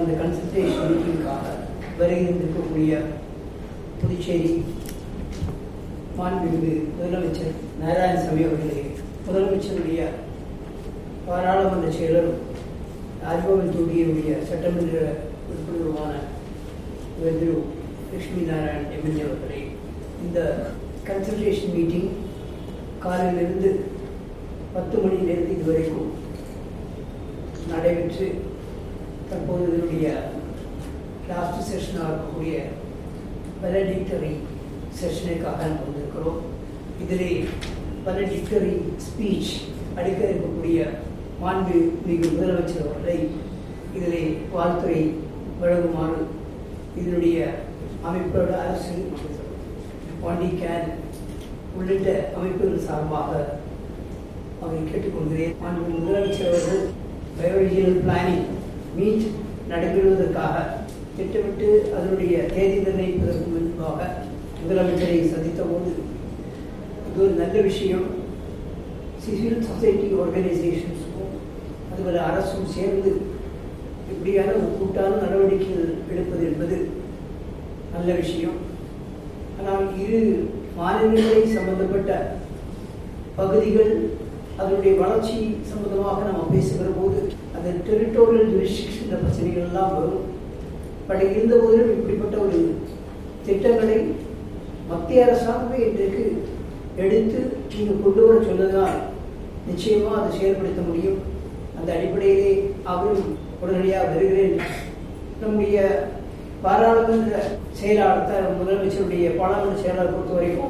அந்த கன்சல்டேஷன் மீட்டிங்காக வருகின்றிருக்கக்கூடிய புதுச்சேரி மாண்புமிகு முதலமைச்சர் நாராயணசாமி அவர்களே முதலமைச்சருடைய பாராளுமன்ற செயலரும் ராஜ்பவன் தொகுதியினுடைய சட்டமன்ற உறுப்பினருமான திரு லட்சுமி நாராயண் எம்எல்ஏ அவர்களே இந்த கன்சல்டேஷன் மீட்டிங் காலையிலிருந்து பத்து மணியிலிருந்து இதுவரைக்கும் நடைபெற்று தற்போது இதனுடைய லாஸ்ட் செஷனாக இருக்கக்கூடிய வெலடிக்டரி செஷனுக்காக நம்ம வந்திருக்கிறோம் இதிலே வெலடிக்டரி ஸ்பீச் அளிக்க இருக்கக்கூடிய மாண்பு மிகு முதலமைச்சர் அவர்களை இதிலே வாழ்த்துறை வழங்குமாறு இதனுடைய அமைப்போட அரசு பாண்டி கேன் உள்ளிட்ட அமைப்புகள் சார்பாக அவரை கேட்டுக்கொள்கிறேன் மாண்பு முதலமைச்சர் அவர்கள் பயோரிஜினல் பிளானிங் மீட் நடைபெறுவதற்காக திட்டமிட்டு அதனுடைய தேதி நிர்ணயிப்பதற்கு முன்பாக முதலமைச்சரை சந்தித்த போது இது ஒரு நல்ல விஷயம் சிவில் சொசைட்டி ஆர்கனைசேஷன்ஸுக்கும் அதுபோல அரசும் சேர்ந்து இப்படியான ஒரு கூட்டான நடவடிக்கைகள் எடுப்பது என்பது நல்ல விஷயம் ஆனால் இரு மாநிலங்களை சம்பந்தப்பட்ட பகுதிகள் அதனுடைய வளர்ச்சி சம்பந்தமாக நம்ம பேசுகிற போது அந்த டெரிட்டோரியல் ஜூரிஸ்டிக்ஷன் பிரச்சனைகள் எல்லாம் வரும் பட் இருந்த போதிலும் இப்படிப்பட்ட ஒரு திட்டங்களை மத்திய அரசாங்கமே இன்றைக்கு எடுத்து நீங்கள் கொண்டு வர சொன்னதால் நிச்சயமா அதை செயல்படுத்த முடியும் அந்த அடிப்படையிலே அவரும் உடனடியாக வருகிறேன் நம்முடைய பாராளுமன்ற செயலாளர் முதலமைச்சருடைய பாராளுமன்ற செயலாளர் பொறுத்த வரைக்கும்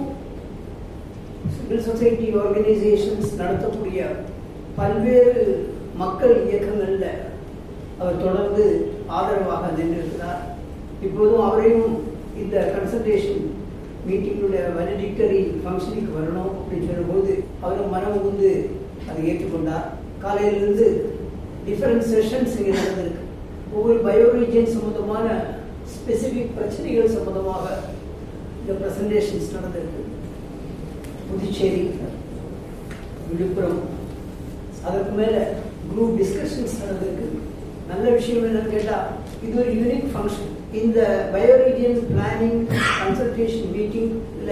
சிவில் சொசைட்டி ஆர்கனைசேஷன்ஸ் நடத்தக்கூடிய பல்வேறு மக்கள் இயக்கங்களில் அவர் தொடர்ந்து ஆதரவாக நின்றிருக்கிறார் இப்போதும் அவரையும் இந்த கன்சல்டேஷன் மீட்டிங்குடைய வெனடிக்டரி ஃபங்க்ஷனுக்கு வரணும் அப்படின்னு சொல்லும்போது அவரும் மனம் வந்து அதை ஏற்றுக்கொண்டார் காலையிலிருந்து டிஃபரண்ட் செஷன்ஸ் இங்கே நடந்திருக்கு ஒவ்வொரு பயோரீஜன் சம்பந்தமான ஸ்பெசிபிக் பிரச்சனைகள் சம்பந்தமாக இந்த ப்ரெசன்டேஷன்ஸ் நடந்திருக்கு புதுச்சேரி விழுப்புரம் அதற்கு மேலே குரூப் டிஸ்கஷன்ஸ் நடந்திருக்கு நல்ல விஷயம் என்னன்னு கேட்டால் இது ஒரு யூனிக் ஃபங்க்ஷன் இந்த பயோரீஜியன் பிளானிங் கன்சல்டேஷன் மீட்டிங்ல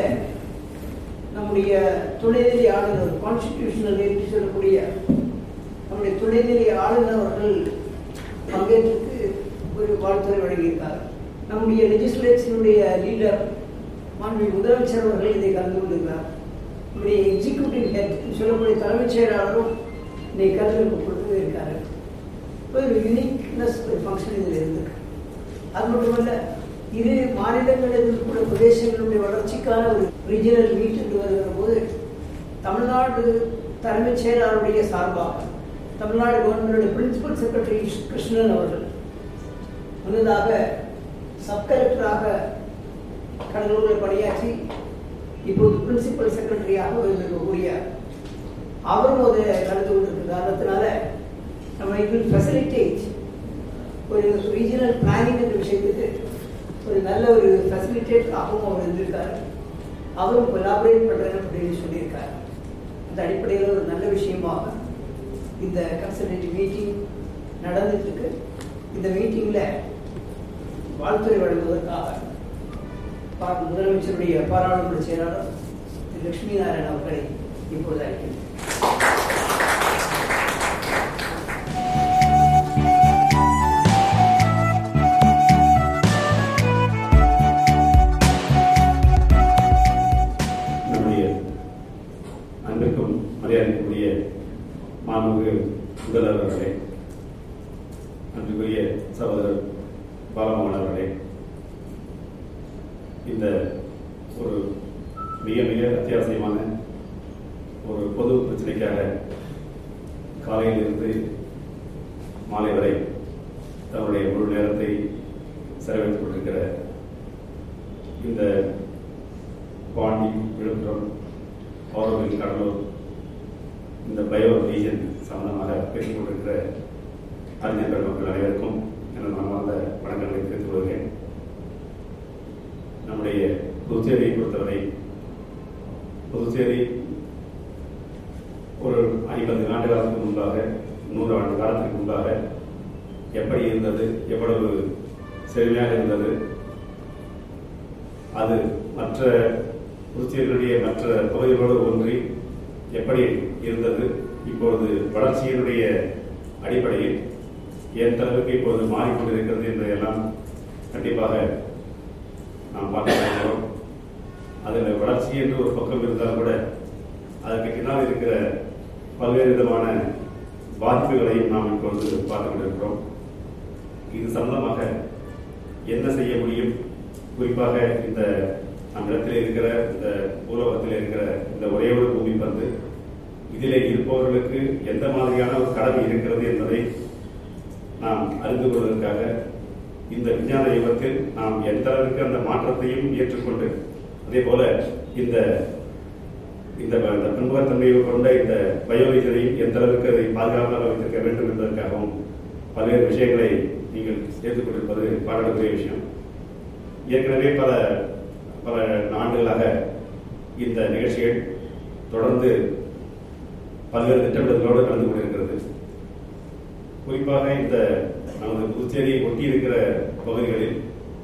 நம்முடைய துணைநிலை ஆளுநர் கான்ஸ்டிடியூஷனல் என்று சொல்லக்கூடிய நம்முடைய துணைநிலை ஆளுநர் அவர்கள் பங்கேற்றுக்கு ஒரு வாழ்த்துறை வழங்கியிருக்கார் நம்முடைய லெஜிஸ்லேச்சருடைய லீடர் மாண்பு முதலமைச்சர் அவர்கள் இதை கலந்து கொண்டிருக்கிறார் நம்முடைய எக்ஸிக்யூட்டிவ் ஹெட் சொல்லக்கூடிய தலைமைச் செயலாளரும் இதை கலந்து கொடுத்து இருக்காரு ஒரு யூனிக்னஸ் ஒரு ஃபங்க்ஷன் இதில் இருந்திருக்கு அது மட்டுமல்ல இரு மாநிலங்களில் இருக்கக்கூடிய பிரதேசங்களுடைய வளர்ச்சிக்கான ஒரு ரீஜனல் மீட் என்று வருகிற போது தமிழ்நாடு தலைமைச் செயலாளருடைய சார்பாக தமிழ்நாடு கவர்மெண்டுடைய பிரின்சிபல் செக்ரட்டரி கிருஷ்ணன் அவர்கள் முன்னதாக சப் கலெக்டராக கடலூரில் பணியாற்றி இப்போது பிரின்சிபல் செக்ரட்டரியாக இருக்கக்கூடிய அவரும் அதை கலந்து கொண்டிருக்க காரணத்தினால நம்ம இது ஃபெசிலிட்டேட் ஒரு ரீஜனல் பிளானிங் என்ற விஷயத்துக்கு ஒரு நல்ல ஒரு ஃபெசிலிட்டேட்டாகவும் அவர் இருந்திருக்காரு அவரும் கொலாபரேட் பண்ணுறேன் அப்படின்னு சொல்லியிருக்காரு அந்த அடிப்படையில் ஒரு நல்ல விஷயமாக இந்த கன்சல்டேட்டிவ் மீட்டிங் நடந்துட்டு இருக்கு இந்த மீட்டிங்கில் வாழ்த்துறை வழங்குவதற்காக பா- முதலமைச்சருடைய பாராளுமன்ற செயலாளர் திரு லட்சுமி நாராயணன் அவர்களை இப்பொழுது அழைக்கிறேன் நம்முடைய அன்புக்கும் மரியாதைக்குரிய மாண்புமிகு முதல்வர் அவர்களே அன்புக்குரிய சகோதரர் பாலமோகன் அவர்களே இந்த ஒரு மிக மிக அத்தியாவசியமான ஒரு பொது பிரச்சனைக்காக காலையிலிருந்து மாலை வரை தன்னுடைய முழு நேரத்தை செலவழித்துக் கொண்டிருக்கிற இந்த பாண்டி விழுப்புரம் பௌர்ணமி கடலூர் இந்த பயோ ரீஜன் சம்பந்தமாக பேசிக் கொண்டிருக்கிற அறிஞர் பெருமக்கள் அனைவருக்கும் எனது மனமார்ந்த வணக்கங்களை தெரிவித்துக் கொள்கிறேன் நம்முடைய புதுச்சேரியை பொறுத்தவரை புதுச்சேரி ஒரு ஐம்பது ஆண்டு காலத்துக்கு முன்பாக நூறு ஆண்டு காலத்துக்கு முன்பாக எப்படி இருந்தது எவ்வளவு செழுமையாக இருந்தது அது மற்ற புதுச்சேரியினுடைய மற்ற பகுதிகளோடு ஒன்றி எப்படி இருந்தது இப்பொழுது வளர்ச்சியினுடைய அடிப்படையில் எந்த அளவுக்கு இப்பொழுது மாறிக்கொண்டிருக்கிறது என்பதையெல்லாம் கண்டிப்பாக நாம் பார்க்க போகிறோம் அதில் வளர்ச்சி என்று ஒரு பக்கம் இருந்தால் கூட அதற்கு பின்னால் இருக்கிற பல்வேறு விதமான பாதிப்புகளையும் நாம் இப்பொழுது பார்த்துக் கொண்டிருக்கிறோம் இது சம்பந்தமாக என்ன செய்ய முடியும் குறிப்பாக இந்த நம்மிடத்தில் இருக்கிற இந்த பூலோகத்தில் இருக்கிற இந்த ஒரே ஒரு பூமி பந்து இதிலே இருப்பவர்களுக்கு எந்த மாதிரியான ஒரு கடமை இருக்கிறது என்பதை நாம் அறிந்து கொள்வதற்காக இந்த விஞ்ஞான யுகத்தில் நாம் எந்த அளவுக்கு அந்த மாற்றத்தையும் ஏற்றுக்கொண்டு அதே போல இந்த இந்த இந்த பன்முகத்தன்மையை கொண்ட இந்த பயோவிஜனையும் எந்த அளவுக்கு அதை பாதுகாப்பாக வைத்திருக்க வேண்டும் என்பதற்காகவும் பல்வேறு விஷயங்களை நீங்கள் சேர்த்துக் கொண்டிருப்பது பாராட்டுக்குரிய விஷயம் ஏற்கனவே பல பல ஆண்டுகளாக இந்த நிகழ்ச்சிகள் தொடர்ந்து பல்வேறு திட்டமிடல்களோடு நடந்து கொண்டிருக்கிறது குறிப்பாக இந்த நமது புதுச்சேரியை ஒட்டி இருக்கிற பகுதிகளில்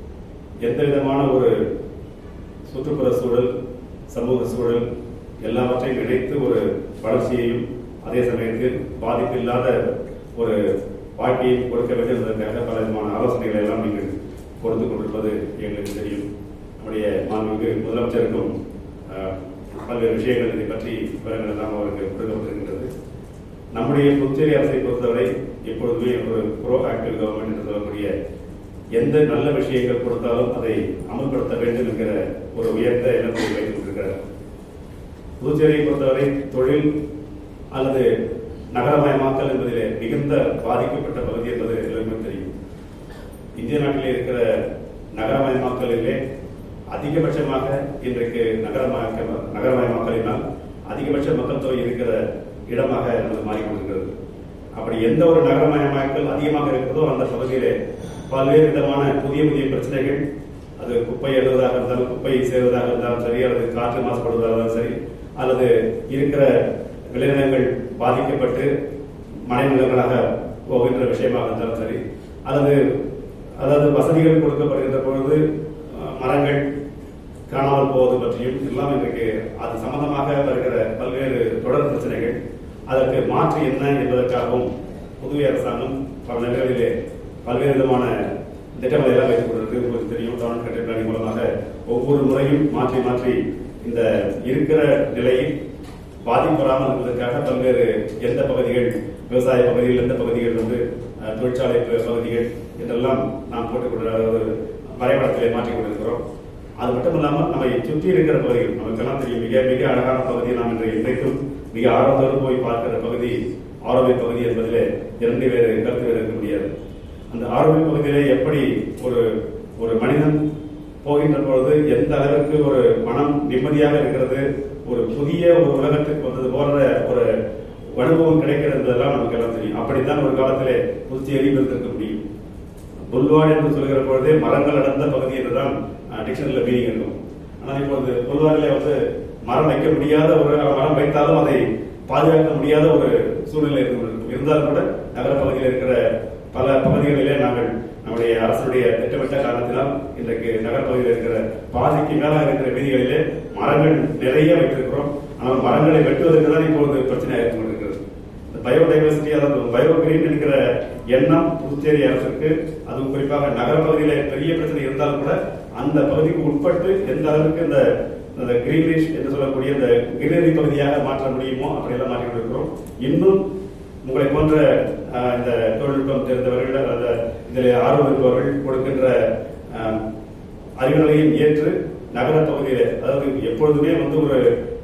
எந்த விதமான ஒரு சுற்றுப்புற சூழல் சமூக சூழல் எல்லாவற்றையும் இணைத்து ஒரு வளர்ச்சியையும் அதே சமயத்தில் பாதிப்பில்லாத ஒரு வாழ்க்கையை கொடுக்க வேண்டும் என்பதற்காக பல விதமான ஆலோசனைகளை எல்லாம் நீங்கள் கொடுத்து கொண்டிருப்பது எங்களுக்கு தெரியும் நம்முடைய மாண்புமிகு முதலமைச்சருக்கும் அஹ், பல்வேறு விஷயங்கள் இதை பற்றி விவரங்கள் எல்லாம் அவருக்கு கொடுக்கப்பட்டிருக்கின்றது நம்முடைய புதுச்சேரி அரசை பொறுத்தவரை எப்பொழுதுமே ஒரு ப்ரோ ஆக்டிவ் கவர்மெண்ட் என்று சொல்லக்கூடிய எந்த நல்ல விஷயங்கள் கொடுத்தாலும் அதை அமல்படுத்த வேண்டும் என்கிற ஒரு உயர்ந்த எண்ணத்தை வைத்துக் கொண்டிருக்கிறார் புதுச்சேரியை பொறுத்தவரை தொழில் அல்லது நகரமயமாக்கல் என்பதிலே மிகுந்த பாதிக்கப்பட்ட பகுதி என்பது எல்லாருமே தெரியும் இந்திய நாட்டிலே இருக்கிற நகரமயமாக்கலிலே அதிகபட்சமாக இன்றைக்கு நகரமயக்க நகரமயமாக்கலினால் அதிகபட்ச மக்கள் தொகை இருக்கிற இடமாக அது மாறிக்கொண்டிருக்கிறது அப்படி எந்த ஒரு நகரமயமாக்கல் அதிகமாக இருக்கிறதோ அந்த பகுதியிலே பல்வேறு விதமான புதிய புதிய பிரச்சனைகள் அது குப்பை எழுவதாக இருந்தாலும் குப்பை சேர்வதாக இருந்தாலும் சரி அல்லது காற்று மாசுபடுவதாக இருந்தாலும் சரி அல்லது இருக்கிற விளைநிலங்கள் பாதிக்கப்பட்டு மனைநிலங்களாக போகின்ற விஷயமாக இருந்தாலும் சரி அல்லது அதாவது வசதிகள் கொடுக்கப்படுகின்ற பொழுது அஹ், மரங்கள் காணாமல் போவது பற்றியும் எல்லாம் இன்றைக்கு அது சம்பந்தமாக வருகிற பல்வேறு தொடர் பிரச்சனைகள் அதற்கு மாற்று என்ன என்பதற்காகவும் புதுவை அரசாங்கம் பல நிலைகளிலே பல்வேறு விதமான திட்டங்களை எல்லாம் வைத்துக் கொண்டிருக்கு உங்களுக்கு தெரியும் டவுன் கட்டை பிளானிங் மூலமாக ஒவ்வொரு முறையும் மாற்றி மாற்றி இந்த இருக்கிற நிலையில் பாதிப்படாமல் இருப்பதற்காக பல்வேறு எந்த பகுதிகள் விவசாய பகுதிகள் எந்த பகுதிகள் வந்து அஹ், தொழிற்சாலை ப- பகுதிகள் என்றெல்லாம் நாம் போட்டுக் கொண்டு அதாவது வரைபடத்திலே மாற்றிக் கொண்டிருக்கிறோம் அது மட்டும் இல்லாமல் நம்மை சுற்றி இருக்கிற பகுதிகள் நமக்கெல்லாம் தெரியும் மிக மிக அழகான பகுதி நாம் இன்று இன்றைக்கும் மிக ஆர்வத்தோடு போய் பார்க்கிற பகுதி ஆரோக்கிய பகுதி என்பதிலே இரண்டு வேறு கருத்து வேறு இருக்க முடியாது அந்த ஆரோக்கிய பகுதியிலே எப்படி ஒரு ஒரு மனிதன் போகின்ற பொழுது எந்த அளவிற்கு ஒரு மனம் நிம்மதியாக இருக்கிறது ஒரு புதிய ஒரு உலகத்துக்கு வந்தது போன்ற ஒரு அனுபவம் கிடைக்கிறது என்பதெல்லாம் நமக்கு எல்லாம் தெரியும் அப்படித்தான் ஒரு காலத்திலே புதுச்சேரி இருந்திருக்க முடியும் புல்வாட் என்று சொல்கிற பொழுதே மரங்கள் அடர்ந்த பகுதி என்றுதான் டிக்ஷனரியில் மீனிங் இருக்கும் ஆனால் இப்பொழுது புல்வாரிலே வந்து மரம் வைக்க முடியாத ஒரு மரம் வைத்தாலும் அதை பாதுகாக்க முடியாத ஒரு சூழ்நிலை இருந்து கொண்டிருக்கும். இருந்தாலும் கூட நகர பகுதியில் இருக்கிற பல பகுதிகளிலே நாங்கள் நம்முடைய அரசுடைய திட்டமிட்ட காரணத்தினால் இன்றைக்கு நகர்ப்பகுதியில் இருக்கிற பாதிக்கு மேலாக இருக்கிற வீதிகளிலே மரங்கள் நிறைய வைத்திருக்கிறோம் ஆனால் மரங்களை வெட்டுவதற்கு தான் இப்பொழுது பிரச்சனையாக இருந்து கொண்டிருக்கிறது இந்த பயோடைவர்சிட்டி அதாவது பயோ கிரீன் என்கிற எண்ணம் புதுச்சேரி அரசுக்கு அதுவும் குறிப்பாக நகரப்பகுதியில பெரிய பிரச்சனை இருந்தாலும் கூட அந்த பகுதிக்கு உட்பட்டு எந்த அளவுக்கு இந்த அந்த கிரீனிஷ் என்று சொல்லக்கூடிய இந்த கிரீனரி பகுதியாக மாற்ற முடியுமோ அப்படியெல்லாம் மாற்றி கொண்டிருக்கிறோம் இன்னும் உங்களை போன்ற அஹ், இந்த தொழில்நுட்பம் தெரிந்தவர்கள் அந்த இதில் ஆர்வம் இருப்பவர்கள் கொடுக்கின்ற அஹ், அறிவுரையும் ஏற்று நகர பகுதியில அதாவது எப்பொழுதுமே வந்து ஒரு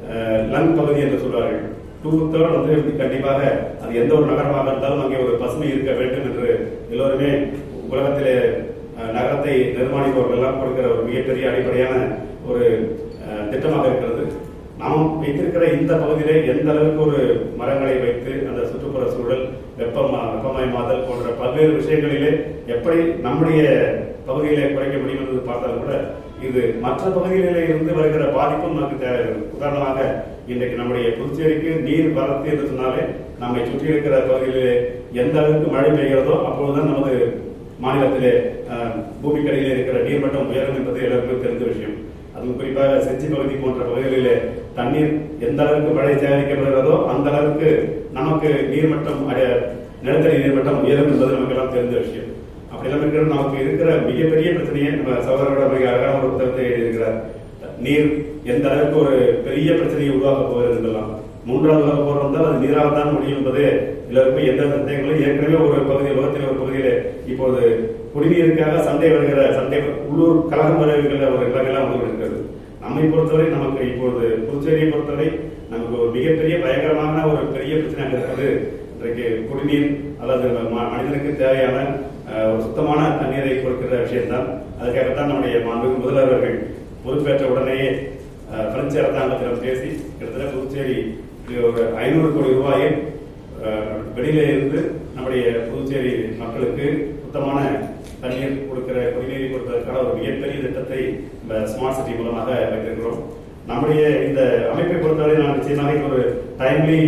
லங் பகுதி என்று சொல்வார்கள் டூ தேர்ட் வந்து கண்டிப்பாக அது எந்த ஒரு நகரமாக இருந்தாலும் அங்கே ஒரு பசுமை இருக்க வேண்டும் என்று எல்லோருமே உலகத்திலே அஹ், நகரத்தை நிர்மாணிப்பவர்கள் எல்லாம் கொடுக்கிற ஒரு மிகப்பெரிய அடிப்படையான ஒரு அஹ், திட்டமாக இருக்கிறது நாம் வைத்திருக்கிற இந்த பகுதியிலே எந்த அளவுக்கு ஒரு மரங்களை வைத்து அந்த சுற்றுப்புற சூழல் வெப்பம் வெப்பமயமாதல் போன்ற பல்வேறு விஷயங்களிலே எப்படி நம்முடைய பகுதியிலே குறைக்க முடியும் என்று பார்த்தாலும் கூட இது மற்ற பகுதிகளிலே இருந்து வருகிற பாதிப்பும் நமக்கு தேவை உதாரணமாக இன்றைக்கு நம்முடைய புதுச்சேரிக்கு நீர் வரத்து என்று சொன்னாலே நம்மை சுற்றி இருக்கிற பகுதியிலே எந்த அளவுக்கு மழை பெய்கிறதோ அப்பொழுதுதான் நமது மாநிலத்திலே அஹ், பூமிக்கடியிலே இருக்கிற நீர்மட்டம் உயரும் என்பது எல்லாருக்கும் தெரிந்த விஷயம் அதுவும் குறிப்பாக செஞ்சி பகுதி போன்ற பகுதிகளிலே தண்ணீர் எந்த அளவுக்கு மழை சேகரிக்கப்படுகிறதோ அந்த அளவுக்கு நமக்கு நீர்மட்டம் அடைய- நிலத்தடி நீர்மட்டம் உயரும் என்பது நமக்கு எல்லாம் தெரிந்த விஷயம் அப்படி எல்லாம் இருக்கிற நமக்கு இருக்கிற மிகப்பெரிய பிரச்சனையை நம்ம சகோதரோட மிக அழகான ஒரு புத்தகத்தை எழுதியிருக்கிறார் நீர் எந்த அளவுக்கு ஒரு பெரிய பிரச்சனையை உருவாக்க போகிறது என்பதெல்லாம் மூன்றாவது உலக போர் வந்தால் அது நீரால் தான் முடியும் என்பது எல்லாருக்கும் எந்த சந்தேகங்களும் ஏற்கனவே ஒரு பகுதியில் உலகத்தில் ஒரு பகுதியில் இப்போது குடிநீருக்காக சண்டை வருகிற சண்டை உள்ளூர் கலகம் வருகிற ஒரு இடங்கள்லாம் வந்து கொண்டிருக்கிறது நம்மை பொறுத்தவரை நமக்கு இப்பொழுது புதுச்சேரியை பொறுத்தவரை நமக்கு ஒரு மிகப்பெரிய பயங்கரமான ஒரு பெரிய பிரச்சனை இருக்கிறது இன்றைக்கு குடிநீர் அல்லது ம- மனிதனுக்கு தேவையான அஹ், ஒரு சுத்தமான தண்ணீரை கொடுக்கிற விஷயம்தான் அதுக்காகத்தான் நம்முடைய மாண்புமிகு முதல்வர் அவர்கள் பொறுப்பேற்ற உடனேயே அஹ், பிரெஞ்சு அரசாங்கத்திடம் பேசி கிட்டத்தட்ட புதுச்சேரி ஒரு ஐநூறு கோடி ரூபாயை அஹ், வெளியில இருந்து நம்முடைய புதுச்சேரி மக்களுக்கு சுத்தமான தண்ணீர் கொடுக்கிற குடிநீரை கொடுப்பதற்கான ஒரு மிகப்பெரிய திட்டத்தை இந்த ஸ்மார்ட் சிட்டி மூலமாக வைத்திருக்கிறோம் நம்முடைய இந்த அமைப்பை பொறுத்தவரை நான் நிச்சயமாக இது ஒரு டைம்லி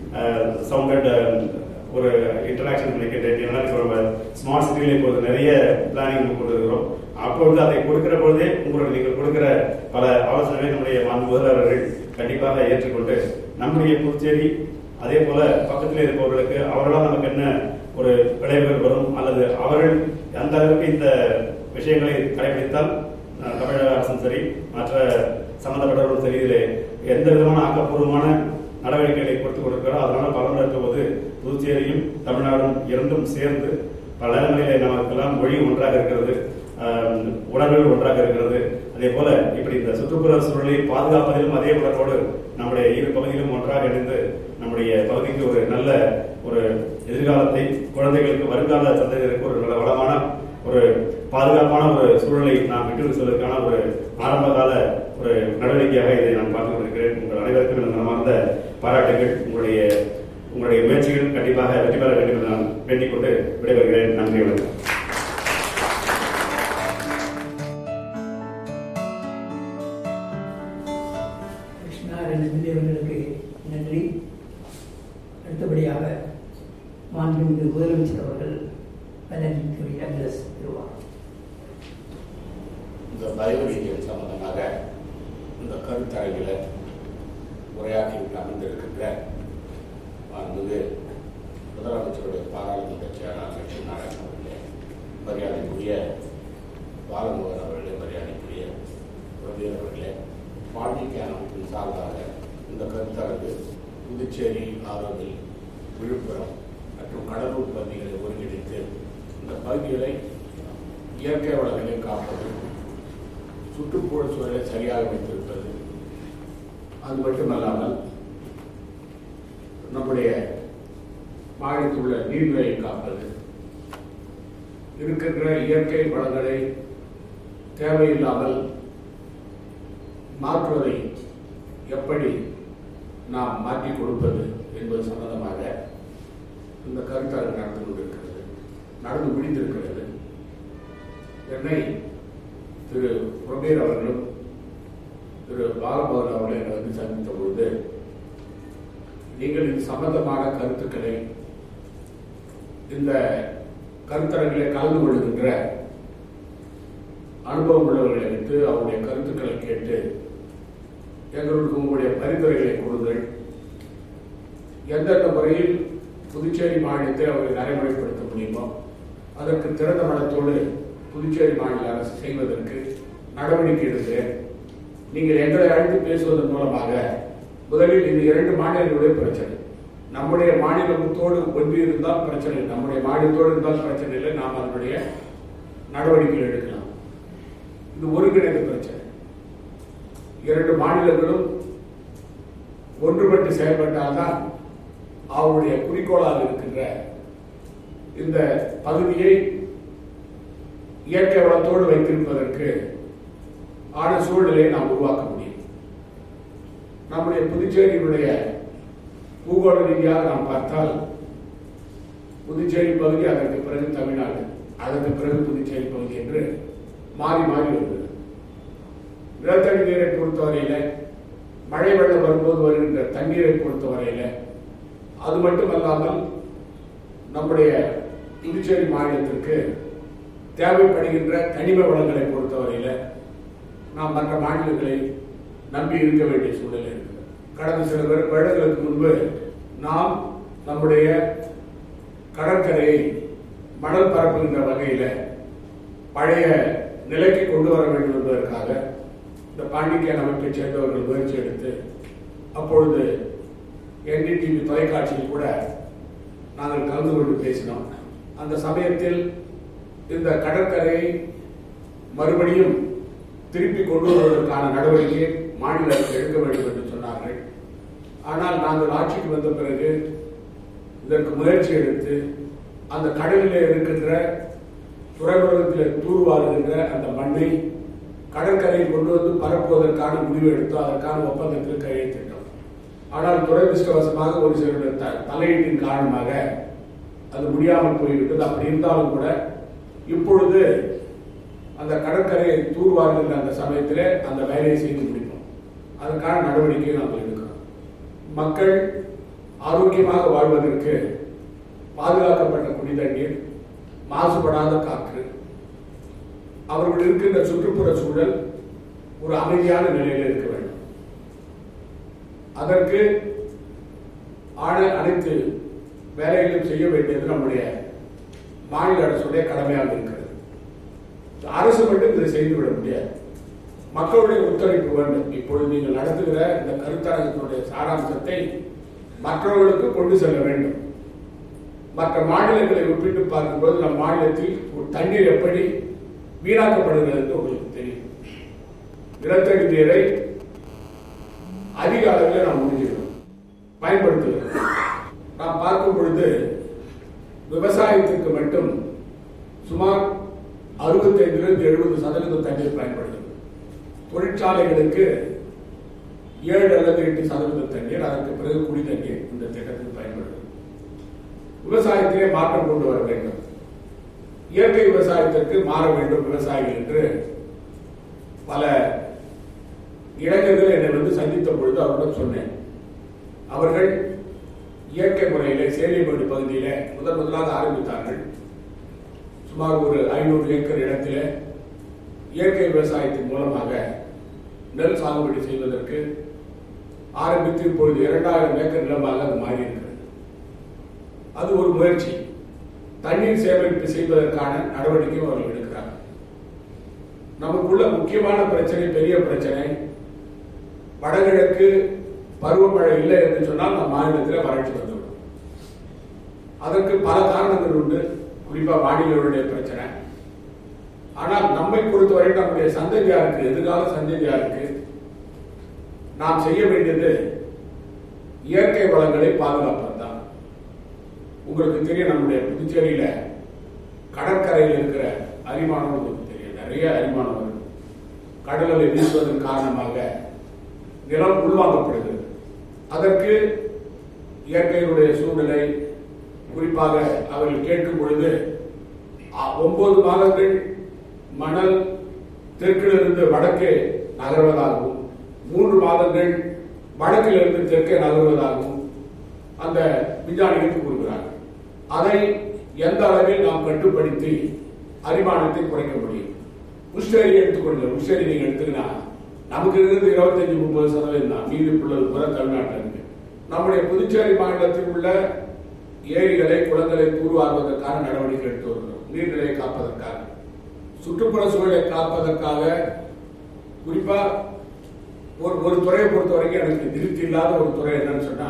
சவுண்டட் ஒரு இன்டராக்ஷன் நினைக்கிறேன் ஏன்னா இப்போ நம்ம ஸ்மார்ட் சிட்டியில் இப்போது நிறைய பிளானிங் கொண்டு இருக்கிறோம் அப்பொழுது அதை கொடுக்கிற பொழுதே உங்களுடைய நீங்கள் கொடுக்கிற பல ஆலோசனைகளை நம்முடைய மாண்பு முதல்வர் அவர்கள் கண்டிப்பாக ஏற்றுக்கொண்டு நம்முடைய புதுச்சேரி அதே போல பக்கத்தில் இருப்பவர்களுக்கு அவர்களால் நமக்கு என்ன ஒரு விளைவுகள் வரும் அல்லது அவர்கள் அந்த அளவுக்கு இந்த விஷயங்களை கடைபிடித்தால் அஹ், தமிழக அரசும் சரி மற்ற சம்பந்தப்பட்டவர்களும் சரி இதில் எந்த விதமான ஆக்கப்பூர்வமான நடவடிக்கைகளை கொடுத்து கொடுக்கிறோம் அதனால பலன் இருக்கும் போது புதுச்சேரியும் தமிழ்நாடும் இரண்டும் சேர்ந்து பல இடங்களிலே நமக்கெல்லாம் மொழி ஒன்றாக இருக்கிறது ஆஹ், உணர்வுகள் ஒன்றாக இருக்கிறது அதே போல இப்படி இந்த சுற்றுப்புற சூழலை பாதுகாப்பதிலும் அதே உணர்வோடு நம்முடைய இரு பகுதியிலும் ஒன்றாக இணைந்து நம்முடைய பகுதிக்கு ஒரு நல்ல ஒரு எதிர்காலத்தை குழந்தைகளுக்கு வருங்கால சந்ததியினருக்கு ஒரு நல்ல வளமான ஒரு பாதுகாப்பான ஒரு சூழலை நாம் விட்டு செல்வதற்கான ஒரு ஆரம்ப கால ஒரு நடவடிக்கையாக இதை நான் பார்த்துக் கொண்டிருக்கிறேன் உங்கள் அனைவருக்கும் எனது மனமார்ந்த பாராட்டுகள் உங்களுடைய உங்களுடைய முயற்சிகள் கண்டிப்பாக வெற்றி பெற வேண்டும் என்று நான் வேண்டிக் கொண்டு விடைபெறுகிறேன் நன்றி வணக்கம் கிருஷ்ணா ரெண்டு நன்றி அடுத்தபடியாக மாண்புமிகு முதலமைச்சர் அவர்கள் பலனிக்குரிய அட்ரஸ் பெறுவார் இந்த பயோடீசல் சம்பந்தமாக இந்த கருத்தரங்கில் உரையாற்றி அமைந்திருக்கின்ற மாண்புமிகு முதலமைச்சருடைய பாராளுமன்ற செயலாளர் லட்சுமி நாராயணன் அவர்களே மரியாதைக்குரிய பாலமுகன் அவர்களே மரியாதைக்குரிய பிரபீர் அவர்களே வாணிக்க அமைப்பின் சார்பாக இந்த கருத்தரங்கு புதுச்சேரி ஆரோவில் விழுப்புரம் மற்றும் கடலூர் பகுதிகளை ஒருங்கிணைத்து இந்த பகுதிகளை இயற்கை வளங்களை காப்பது சுற்றுப்புற சூழலை சரியாக வைத்திருப்பது அது மட்டுமல்லாமல் நம்முடைய மாநிலத்தில் உள்ள நீர்நிலையை காப்பது இருக்கின்ற இயற்கை வளங்களை தேவையில்லாமல் மாற்றுவதை எப்படி நாம் மாற்றிக் கொடுப்பது என்பது சம்பந்தமாக இந்த கருத்தரங்கு நடந்து கொண்டிருக்கிறது நடந்து முடிந்திருக்கிறது என்னை திரு பிரபீர் அவர்களும் திரு பாலபவன் அவர்களை என்னை வந்து சந்தித்த பொழுது நீங்கள் இது சம்பந்தமான கருத்துக்களை இந்த கருத்தரங்கிலே கலந்து கொள்கின்ற அனுபவம் உள்ளவர்களை வைத்து அவருடைய கருத்துக்களை கேட்டு எங்களுக்கு உங்களுடைய பரிந்துரைகளை கொடுங்கள் எந்தெந்த முறையில் புதுச்சேரி மாநிலத்தை அவர்கள் நடைமுறைப்படுத்த முடியுமோ அதற்கு திறந்த மனத்தோடு புதுச்சேரி மாநில அரசு செய்வதற்கு நடவடிக்கை எடுக்கிறேன் நீங்கள் எங்களை அழைத்து பேசுவதன் மூலமாக முதலில் இது இரண்டு மாநிலங்களுடைய பிரச்சனை நம்முடைய மாநிலத்தோடு ஒன்றி இருந்தால் பிரச்சனை இல்லை. நம்முடைய மாநிலத்தோடு இருந்தால் பிரச்சனை இல்லை நாம் அதனுடைய நடவடிக்கை எடுக்கலாம் இது ஒருங்கிணைந்த பிரச்சனை இரண்டு மாநிலங்களும் ஒன்றுபட்டு செயல்பட்டால்தான் அவருடைய குறிக்கோளாக இருக்கின்ற இந்த பகுதியை இயற்கை வளத்தோடு வைத்திருப்பதற்கு ஆன சூழ்நிலையை நாம் உருவாக்க முடியும் நம்முடைய புதுச்சேரியினுடைய பூகோள ரீதியாக நாம் பார்த்தால் புதுச்சேரி பகுதி அதற்கு பிறகு தமிழ்நாடு அதற்கு பிறகு புதுச்சேரி பகுதி என்று மாறி மாறி வருகிறது நிலத்தடி நீரை பொறுத்தவரையில மழை வெள்ளம் வரும்போது வருகின்ற தண்ணீரை பொறுத்தவரையில அது மட்டுமல்லாமல் நம்முடைய புதுச்சேரி மாநிலத்திற்கு தேவைப்படுகின்ற கனிம வளங்களை பொறுத்தவரையில் நாம் மற்ற மாநிலங்களை நம்பி இருக்க வேண்டிய சூழ்நிலை இருக்கு கடந்த சில வரு- வருடங்களுக்கு முன்பு நாம் நம்முடைய கடற்கரையை மணல் பரப்புகின்ற வகையில் பழைய நிலைக்கு கொண்டு வர வேண்டும் என்பதற்காக இந்த பாண்டிக்கேன் அமைப்பைச் சேர்ந்தவர்கள் முயற்சி எடுத்து அப்பொழுது என்டிடிவி தொலைக்காட்சியில் கூட நாங்கள் கலந்து கொண்டு பேசினோம் அந்த சமயத்தில் இந்த கடற்கரையை மறுபடியும் திருப்பி கொண்டு வருவதற்கான நடவடிக்கை மாநில அரசு எடுக்க வேண்டும் என்று சொன்னார்கள் ஆனால் நாங்கள் ஆட்சிக்கு வந்த பிறகு இதற்கு முயற்சி எடுத்து அந்த கடலிலே இருக்கின்ற துறைமுகத்தில் தூர்வாருகின்ற அந்த மண்ணை கடற்கரையில் கொண்டு வந்து பரப்புவதற்கான முடிவு எடுத்து அதற்கான ஒப்பந்தத்தில் கையெழுத்திட்டோம் ஆனால் துரதிருஷ்டவசமாக ஒரு சிலருடைய த- தலையீட்டின் காரணமாக அது முடியாமல் போய்விட்டது அப்படி இருந்தாலும் கூட இப்பொழுது அந்த கடற்கரையை தூர்வாருகின்ற அந்த சமயத்திலே அந்த வேலையை செய்து முடிப்போம் அதற்கான நடவடிக்கையை நாங்கள் எடுக்கிறோம் மக்கள் ஆரோக்கியமாக வாழ்வதற்கு பாதுகாக்கப்பட்ட குடி தண்ணீர் மாசுபடாத காற்று அவர்கள் இருக்கின்ற சுற்றுப்புற சூழல் ஒரு அமைதியான நிலையில் இருக்க வேண்டும் அதற்கு ஆன அனைத்து வேலைகளையும் செய்ய வேண்டியது நம்முடைய மாநில அரசுடைய கடமையாக இருக்கிறது அரசு மட்டும் இதை செய்துவிட முடியாது மக்களுடைய ஒத்துழைப்பு வேண்டும் இப்பொழுது நீங்கள் நடத்துகிற இந்த கருத்தரங்கத்தினுடைய சாராம்சத்தை மற்றவர்களுக்கு கொண்டு செல்ல வேண்டும் மற்ற மாநிலங்களை ஒப்பிட்டு பார்க்கும்போது நம் மாநிலத்தில் ஒரு தண்ணீர் எப்படி வீணாக்கப்படுகிறது என்று உங்களுக்கு தெரியும் நிலத்தடி நீரை அதிக அளவில் நாம் முடிஞ்சிடும் பயன்படுத்துகிறோம் நாம் பார்க்கும் பொழுது விவசாயத்திற்கு மட்டும் சுமார் அறுபத்தைந்திலிருந்து எழுபது சதவீதம் தண்ணீர் பயன்படுகிறது தொழிற்சாலைகளுக்கு ஏழு அல்லது எட்டு சதவீதம் தண்ணீர் அதற்கு பிறகு குடி தண்ணீர் இந்த திட்டத்தில் பயன்படுகிறது விவசாயத்திலே மாற்றம் கொண்டு வர வேண்டும் இயற்கை விவசாயத்திற்கு மாற வேண்டும் விவசாயிகள் என்று பல இளைஞர்கள் என்னை வந்து சந்தித்த பொழுது அவரிடம் சொன்னேன் அவர்கள் இயற்கை முறையிலே சேலிமேடு பகுதியிலே முதன் முதலாக ஆரம்பித்தார்கள் சுமார் ஒரு ஐநூறு ஏக்கர் இடத்திலே இயற்கை விவசாயத்தின் மூலமாக நெல் சாகுபடி செய்வதற்கு ஆரம்பித்து இப்பொழுது இரண்டாயிரம் ஏக்கர் நிலமாக அது மாறி இருக்கிறது அது ஒரு முயற்சி தண்ணீர் சேகரிப்பு செய்வதற்கான நடவடிக்கையும் அவர்கள் எடுக்கிறார்கள் நமக்குள்ள முக்கியமான பிரச்சனை பெரிய பிரச்சனை வடகிழக்கு பருவமழை இல்லை என்று சொன்னால் நம் மாநிலத்தில் வறட்சி வந்துவிடும் அதற்கு பல காரணங்கள் உண்டு குறிப்பா வானிலையுடைய பிரச்சனை ஆனால் நம்மை பொறுத்தவரை நம்முடைய சந்ததியாருக்கு எதிர்கால சந்ததியாருக்கு நாம் செய்ய வேண்டியது இயற்கை வளங்களை பாதுகாப்பது தான் உங்களுக்கு தெரியும் நம்முடைய புதுச்சேரியில கடற்கரையில் இருக்கிற அரிமானம் உங்களுக்கு தெரியும் நிறைய அரிமானம் வருது கடலில் வீசுவதன் காரணமாக நிலம் உள்வாங்கப்படுகிறது அதற்கு இயற்கையினுடைய சூழ்நிலை குறிப்பாக அவர்கள் கேட்கும் பொழுது அ- ஒன்பது மாதங்கள் மணல் தெற்கிலிருந்து வடக்கே நகர்வதாகவும் மூன்று மாதங்கள் வடக்கிலிருந்து தெற்கே நகர்வதாகவும் அந்த விஞ்ஞானிகள் கூறுகிறார்கள் அதை எந்த அளவில் நாம் கட்டுப்படுத்தி அரிமானத்தை குறைக்க முடியும் புஷ்டரி எடுத்துக்கொள்ளுங்க புஷ்டரி நீங்க எடுத்துக்கினா நமக்கு இருக்கிறது இருபத்தஞ்சு முப்பது சதவீதம் தான் மீதி உள்ளது பூரா தமிழ்நாட்டில் இருக்கு நம்முடைய புதுச்சேரி மாநிலத்தில் உள்ள ஏரிகளை குளங்களை தூர்வாருவதற்கான நடவடிக்கை எடுத்து வருகிறோம் நீர்நிலையை காப்பதற்காக சுற்றுப்புற சூழலை காப்பதற்காக குறிப்பா ஒரு ஒரு துறையை பொறுத்த வரைக்கும் எனக்கு திருப்தி இல்லாத ஒரு துறை என்னன்னு சொன்னா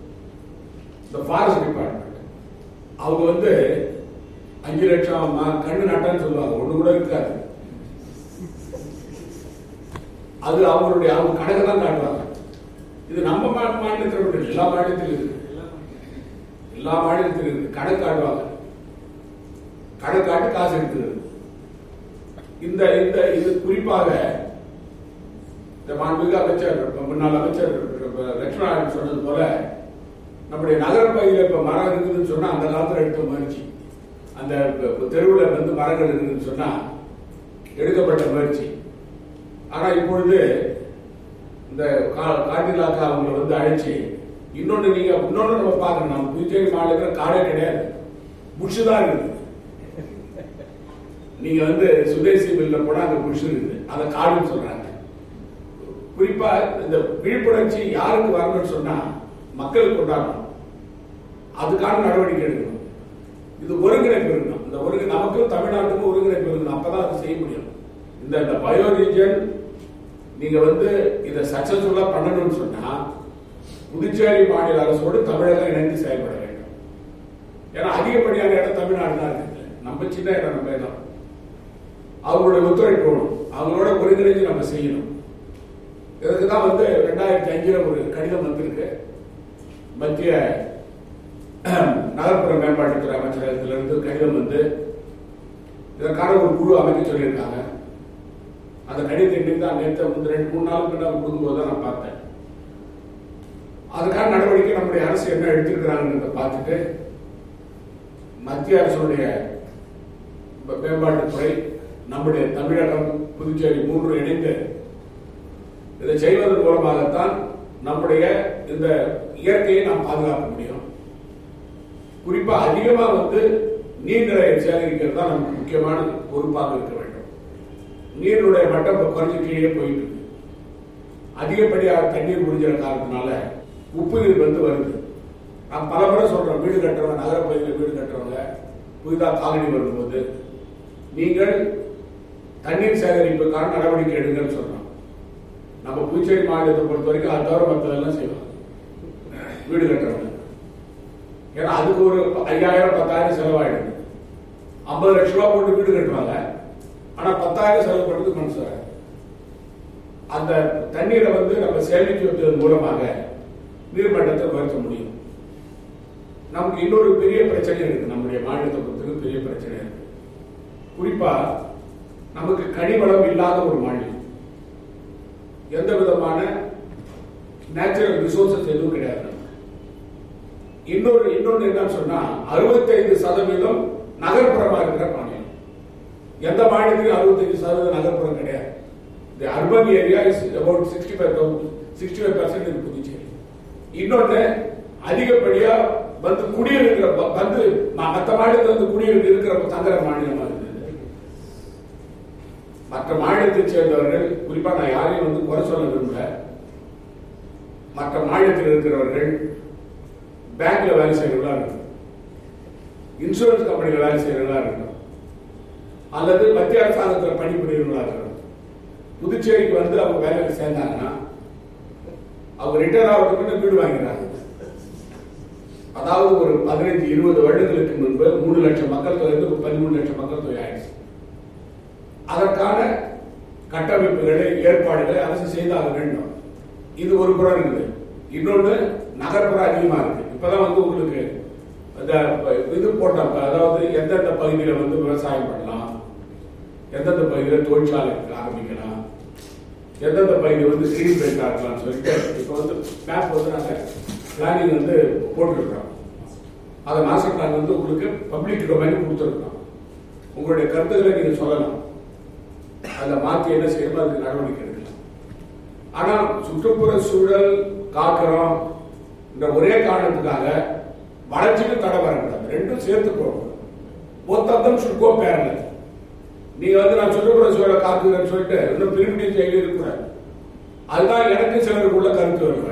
இந்த ஃபாரஸ்ட் டிபார்ட்மெண்ட் அவங்க வந்து அஞ்சு லட்சம் ம- கண்ணு நட்டான்னு சொல்லுவாங்க ஒண்ணு கூட இருக்காது அது அவங்களுடைய அவங்க கணக்கு தான் காட்டுவாங்க இது நம்ம மா- மாநிலத்தில் மட்டும் இல்லை, எல்லா மாநிலத்திலும் இருக்கு எல்லா மாநிலத்திலும் இருக்கு கணக்கு காட்டுவாங்க கணக்கு காட்டி காசு எடுத்துக்கிறது இந்த இந்த இது குறிப்பாக இந்த மாண்புமிகு அமைச்சர் இப்ப முன்னாள் அமைச்சர் இப்ப லட்சுமணன் சொன்னது போல நம்முடைய நகர பகுதியில் இப்ப மரம் இருக்குதுன்னு சொன்னா அந்த காலத்துல எடுத்த முயற்சி அந்த இப்ப தெருவுல வந்து மரங்கள் இருக்குதுன்னு சொன்னா எடுக்கப்பட்ட முயற்சி ஆனா இப்பொழுது இந்த கா- காட்டிலாக்கா அவங்களை வந்து அழைச்சி இன்னொன்னு நீங்க இன்னொன்னு நம்ம பார்க்கணும் நம்ம புதுச்சேரி மாநிலத்தில் காடே கிடையாது புஷ் தான் இருக்குது நீங்க வந்து சுதேசி மில்ல போனா அங்க புஷ் இருக்குது அதை காடுன்னு சொல்றாங்க குறிப்பா இந்த விழிப்புணர்ச்சி யாருக்கு வரணும்னு சொன்னா மக்களுக்கு கொண்டாடணும் அதுக்கான நடவடிக்கை எடுக்கணும் இது ஒருங்கிணைப்பு இருக்கணும் இந்த ஒருங்கி நமக்கும் தமிழ்நாட்டுக்கும் ஒருங்கிணைப்பு இருக்கணும் அப்பதான் அது செய்ய முடியும் இந்த இந்த பயோ ரீஜன் நீங்க வந்து இதை சக்சஸ்ஃபுல்லா பண்ணணும்னு சொன்னா புதுச்சேரி மாநில அரசோடு தமிழகம் இணைந்து செயல்பட வேண்டும் ஏன்னா அதிகப்படியான இடம் தமிழ்நாடு தான் இருக்குது நம்ம சின்ன இடம் நம்ம இடம் அவங்களுடைய ஒத்துழைப்பு வேணும் அவங்களோட ஒருங்கிணைஞ்சு நம்ம செய்யணும் இதுக்கு தான் வந்து ரெண்டாயிரத்தி அஞ்சுல ஒரு கடிதம் வந்திருக்கு மத்திய நகர்ப்புற மேம்பாட்டுத்துறை அமைச்சரகத்திலிருந்து கடிதம் வந்து இதற்கான ஒரு குழு அமைக்க சொல்லியிருக்காங்க அந்த கடிதத்தை இன்னைக்கு தான் நேற்று வந்து ரெண்டு மூணு நாளுக்கு முன்னாடி கொடுக்கும்போது தான் நான் பார்த்தேன் அதுக்கான நடவடிக்கை நம்முடைய அரசு என்ன எடுத்திருக்கிறாங்கன்றத பார்த்துட்டு மத்திய அரசுடைய மே- மேம்பாட்டுத்துறை நம்முடைய தமிழகம் புதுச்சேரி மூன்று இணைந்து இதை செய்வதன் மூலமாகத்தான் நம்முடைய இந்த இயற்கையை நாம் பாதுகாக்க முடியும் குறிப்பா அதிகமா வந்து நீர்நிலையை சேகரிக்கிறது தான் நமக்கு முக்கியமான பொறுப்பாக இருக்க வேண்டும் நீருடைய மட்டம் இப்ப குறைஞ்சு கீழே போயிட்டு இருக்கு அதிகப்படியாக தண்ணீர் முடிஞ்சிற காரணத்தினால உப்பு நீர் வந்து வருது நான் பல முறை சொல்றேன் வீடு கட்டுறவங்க நகர பகுதியில் வீடு கட்டுறவங்க புதிதாக காலனி வரும்போது நீங்கள் தண்ணீர் சேகரிப்புக்கான நடவடிக்கை எடுங்கன்னு சொல்றோம் நம்ம புதுச்சேரி மாநிலத்தை பொறுத்த வரைக்கும் அது தவிர மற்றதெல்லாம் செய்வாங்க வீடு கட்டுறவங்க ஏன்னா அதுக்கு ஒரு ஐயாயிரம் பத்தாயிரம் செலவாயிடுது ஐம்பது லட்ச ரூபா போட்டு வீடு கட்டுவாங்க ஆனா பத்தாயிரம் செலவு பண்ணுறது மனசு வராது. அந்த தண்ணீரை வந்து நம்ம சேமித்து வைப்பதன் மூலமாக நீர்மட்டத்தை உயர்த்த முடியும் நமக்கு இன்னொரு பெரிய பிரச்சனை இருக்கு நம்முடைய மாநிலத்தை பொறுத்தவரைக்கும் பெரிய பிரச்சனை இருக்கு குறிப்பா நமக்கு கனிவளம் இல்லாத ஒரு மாநிலம் எந்த விதமான நேச்சுரல் ரிசோர்சஸ் எதுவும் கிடையாது நமக்கு. இன்னொரு இன்னொன்னு என்ன சொன்னா அறுபத்தைந்து சதவீதம் நகர்ப்புறமா இருக்கிற மாநிலம் எந்த மாநிலத்திலும் அறுபத்தைந்து சதவீதம் நகர்ப்புறம் கிடையாது the urban area is about sixty five sixty five percent இருக்கு புதுச்சேரி இன்னொன்னு அதிகப்படியா வந்து குடியிருக்கிற ப- வந்து ம- மற்ற மாநிலத்தில் வந்து குடியிருக்கு இருக்கிற தங்குற மாநிலமா இருக்குது மற்ற மாநிலத்தைச் சேர்ந்தவர்கள் குறிப்பா நான் யாரையும் வந்து குறை சொல்ல விரும்பல மற்ற மாநிலத்தில் இருக்கிறவர்கள் பேங்க்ல வேலை செய்யறவங்களா இருக்கணும் இன்சூரன்ஸ் கம்பெனில வேலை செய்யறவங்களா இருக்கணும் அல்லது மத்திய அரசாங்கத்தில் பணிபுரியவங்களா இருக்கணும் புதுச்சேரிக்கு வந்து அவங்க வேலைக்கு சேர்ந்தாங்கன்னா அவங்க ரிட்டையர் ஆகிறதுக்கு வீடு வாங்கிறாங்க அதாவது ஒரு பதினைஞ்சு இருபது வருடங்களுக்கு முன்பு மூணு லட்சம் மக்கள் தொகை இருந்து பதிமூணு லட்சம் மக்கள் தொகை ஆயிடுச்சு அதற்கான கட்டமைப்புகளை ஏற்பாடுகளை அரசு செய்தாக வேண்டும் இது ஒரு புறம் இருக்குது இன்னொன்று நகர்ப்புறம் அதிகமா இருக்கு இப்பதான் வந்து உங்களுக்கு இந்த இது போட்டாங்க அதாவது எந்தெந்த பகுதியில வந்து விவசாயம் பண்ணலாம் எந்தெந்த பகுதியில் தொழிற்சாலை ஆரம்பிக்கலாம் எந்தெந்த பகுதி வந்து கிரீன் பெல்ட்டா இருக்கலாம்னு சொல்லிட்டு இப்போ வந்து மேப் வந்து நாங்கள் பிளானிங் வந்து போட்டுருக்கோம் அதை மாஸ்டர் பிளான் வந்து உங்களுக்கு பப்ளிக் டொமைன் கொடுத்துருக்கோம் உங்களுடைய கருத்துக்களை நீங்க சொல்லலாம் அதில் மாற்றி என்ன செய்யணுமோ அதுக்கு நடவடிக்கை எடுக்கலாம் ஆனா சுற்றுப்புற சூழல் காக்கிறோம் இந்த ஒரே காரணத்துக்காக வளர்ச்சிக்கு தடை வரக்கூடாது ரெண்டும் சேர்த்து போகணும் ஒத்தந்தம் சுக்கோ பேரல நீங்க வந்து நான் சுற்றுப்புற சூழலை காக்குறேன்னு சொல்லிட்டு இன்னும் பிரிவினை செய்ய இருக்கக்கூடாது அதுதான் எனக்கு சிலருக்கு உள்ள கருத்து வருவேன்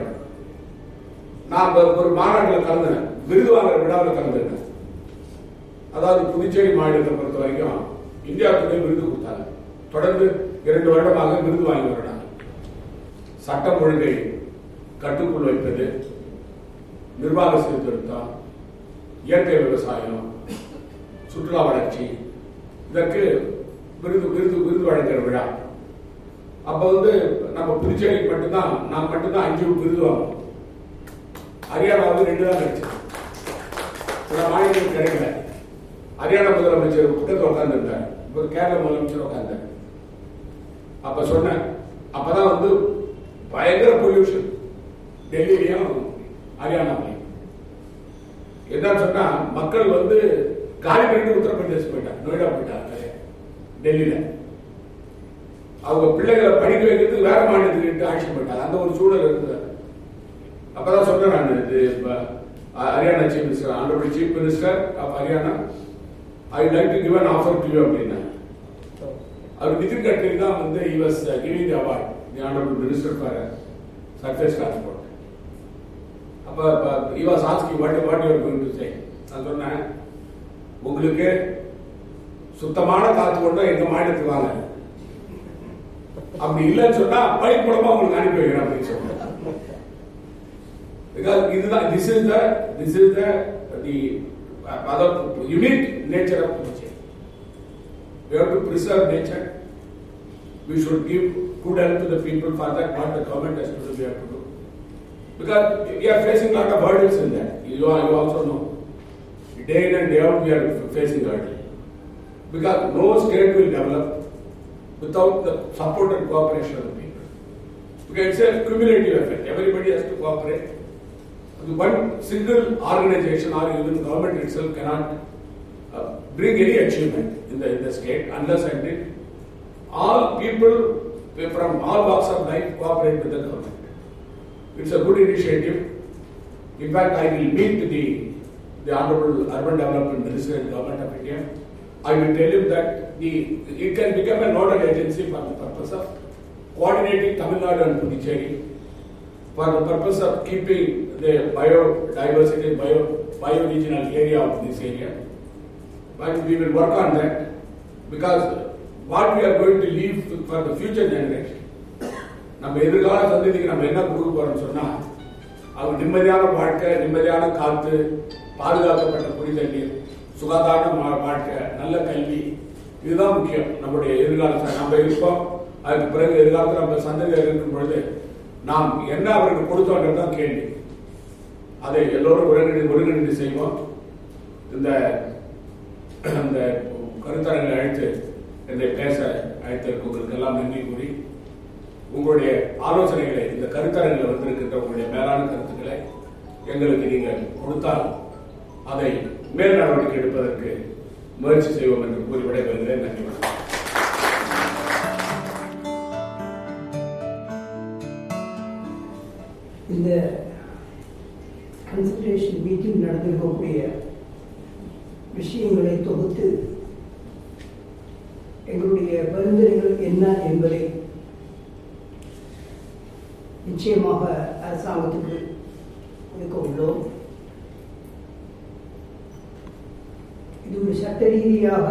நான் இப்ப ஒரு மாநாட்டில் கலந்துனேன் விருது வாங்குற விழாவில் கலந்துருக்கேன் அதாவது புதுச்சேரி மாநிலத்தை பொறுத்த வரைக்கும் இந்தியா துணை விருது கொடுத்தாங்க தொடர்ந்து இரண்டு வருடமாக விருது வாங்கி வர்றாங்க சட்டம் ஒழுங்கை கட்டுக்குள் வைப்பது நிர்வாக சீர்திருத்தம் இயற்கை விவசாயம் சுற்றுலா வளர்ச்சி இதற்கு விருது விருது விருது வழங்குற விழா அப்ப வந்து நம்ம புதுச்சேரிக்கு மட்டும்தான் நான் மட்டும்தான் அஞ்சு விருது வாங்கணும் ஹரியானாவுக்கு ரெண்டு தான் கிடைச்சது சில மாநிலங்களுக்கு கிடைக்கல ஹரியானா முதலமைச்சர் பக்கத்தில் உட்கார்ந்துருந்தார் இப்போ கேரள முதலமைச்சர் உட்கார்ந்தார் அப்ப சொன்னேன் அப்பதான் வந்து பயங்கர பொல்யூஷன் டெல்லியிலையும் ஹரியானாவிலையும் என்னன்னு சொன்னா மக்கள் வந்து காலி பண்ணிட்டு உத்தரப்பிரதேசம் போயிட்டாங்க நொய்டா போயிட்டாங்க டெல்லியில அவங்க பிள்ளைகளை படிக்க வைக்கிறதுக்கு வேற மாநிலத்துக்கு இட்டு ஆட்சி போயிட்டாங்க அந்த ஒரு சூழல் இருந்தது அப்பதான் சொன்னேன் நான் இது இப்ப uh, Haryana Chief Minister, Honorable Chief Minister of Haryana, I would like to give an offer to you அப்படின்னா அவர் நிதின் கட்கரி தான் வந்து he was uh, giving the award, the Honorable Minister for uh, Surface Transport. அப்ப அப்ப he was asking what what you are going to say. நான் சொன்னேன் உங்களுக்கு சுத்தமான காத்து கொண்டா எங்க மாநிலத்துக்கு வாங்க அப்படி இல்லைன்னு சொன்னா பைப் மூலமா உங்களுக்கு அனுப்பி வைக்கிறேன் அப்படின்னு சொன்னேன் Because இதுதான் this is the this is the the other unique nature of nature. We have to preserve nature. We should give good help to the people for that. What the government has to do, we have to do. Because we are facing a lot of hurdles in that. You, are, you also know. Day in and day out, we are facing hurdles. Because no state will develop without the support and cooperation of the people. Because it's a cumulative effect. Everybody has to cooperate. One single organization or even government itself cannot uh, bring any achievement in the, in the state unless and until all people from all walks of life cooperate with the government. It's a good initiative. In fact, I will meet the, the Honorable Urban Development Minister in Government of India. I will tell him that the, it can become a nodal agency for the purpose of coordinating Tamil Nadu and Puducherry for the purpose of keeping the biodiversity, bio, bioregional area of this area. But we will work on that because what we are going to leave for the future generation. நம்ம எதிர்கால சந்ததிக்கு நம்ம என்ன கொடுக்க போறோம்னு சொன்னா அவங்க நிம்மதியான வாழ்க்கை நிம்மதியான காத்து பாதுகாக்கப்பட்ட குடி தண்ணீர் சுகாதார வாழ்க்கை நல்ல கல்வி இதுதான் முக்கியம் நம்முடைய எதிர்காலத்தில் நம்ம இருப்போம் அதுக்கு பிறகு எதிர்காலத்தில் நம்ம சந்ததியாக இருக்கும் பொழுது நாம் என்ன அவருக்கு கொடுத்தோன்றது தான் கேள்வி அதை எல்லோரும் ஒருங்கிணைந்து ஒருங்கிணைந்து செய்வோம் இந்த இந்த கருத்தரங்களை அழைத்து என்னை பேச அழைத்ததற்கு உங்களுக்கு எல்லாம் நன்றி கூறி உங்களுடைய ஆலோசனைகளை இந்த கருத்தரங்கில் வந்திருக்கின்ற உங்களுடைய மேலான கருத்துக்களை எங்களுக்கு நீங்கள் கொடுத்தால் அதை மேல் நடவடிக்கை எடுப்பதற்கு முயற்சி செய்வோம் என்று கூறி விடைபெறுகிறேன் நன்றி வணக்கம் இந்த கன்சல்டேஷன் மீட்டிங் நடந்திருக்கக்கூடிய விஷயங்களை தொகுத்து எங்களுடைய பரிந்துரைகள் என்ன என்பதை நிச்சயமாக அரசாங்கத்துக்கு கொடுக்க உள்ளோம் இது ஒரு சட்ட ரீதியாக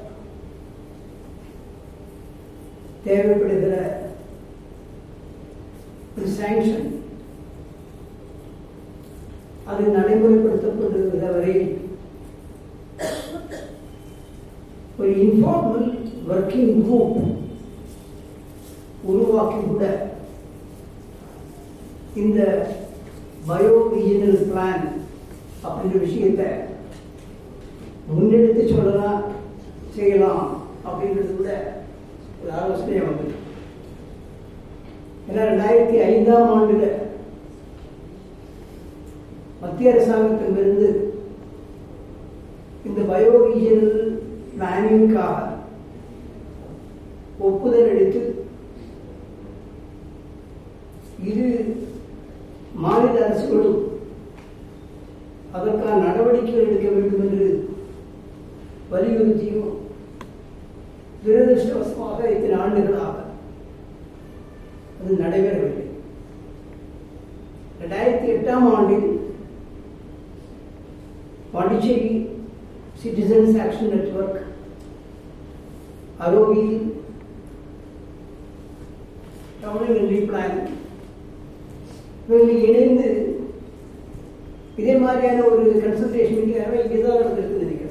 தேவைப்படுகிற ஒரு சாங்ஷன் அது நடைமுறைப்படுத்தப்படுகிற வரை ஒரு இன்ஃபார்மல் ஒர்க்கிங் குரூப் உருவாக்கி கூட இந்த பயோ ரீஜனல் பிளான் அப்படின்ற விஷயத்தை முன்னெடுத்து சொல்லலாம் செய்யலாம் அப்படின்றது கூட ஒரு ஆலோசனை வந்து ஏன்னா ரெண்டாயிரத்தி ஐந்தாம் ஆண்டுல மத்திய அரசாங்கத்திலிருந்து இந்த பயோ ரீஜனல் பிளானிங்காக ஒப்புதல் அளித்து இரு மாநில அரசுகளும் அதற்கான நடவடிக்கைகள் எடுக்க வேண்டும் என்று வலியுறுத்தியும் துரதிருஷ்டவசமாக இத்தனை ஆண்டுகளாக அது நடைபெறவில்லை ரெண்டாயிரத்தி எட்டாம் ஆண்டில் Pondicherry citizens action network Auroville Tamilnelli plan இவர்கள் இணைந்து இதே மாதிரியான ஒரு கன்சல்டேஷன் மீட்டிங் இங்கே தான் நடந்திருக்கு நினைக்கிறேன்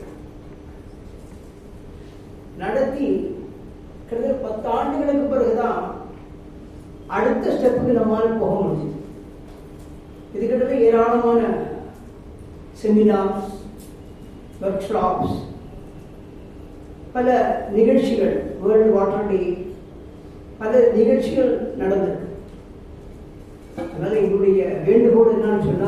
நடத்தி கிட்டத்தட்ட பத்து ஆண்டுகளுக்கு பிறகுதான் அடுத்த ஸ்டெப்புக்கு நம்மால் போக முடியும் இது கிட்டத்தட்ட ஏராளமான செமினார்ஸ் ஒர்க் ஷாப்ஸ் பல நிகழ்ச்சிகள் வேர்ல்டு வாட்டர் டே பல நிகழ்ச்சிகள் நடந்திருக்கு அதனால எங்களுடைய வேண்டுகோள் என்னன்னு சொன்னா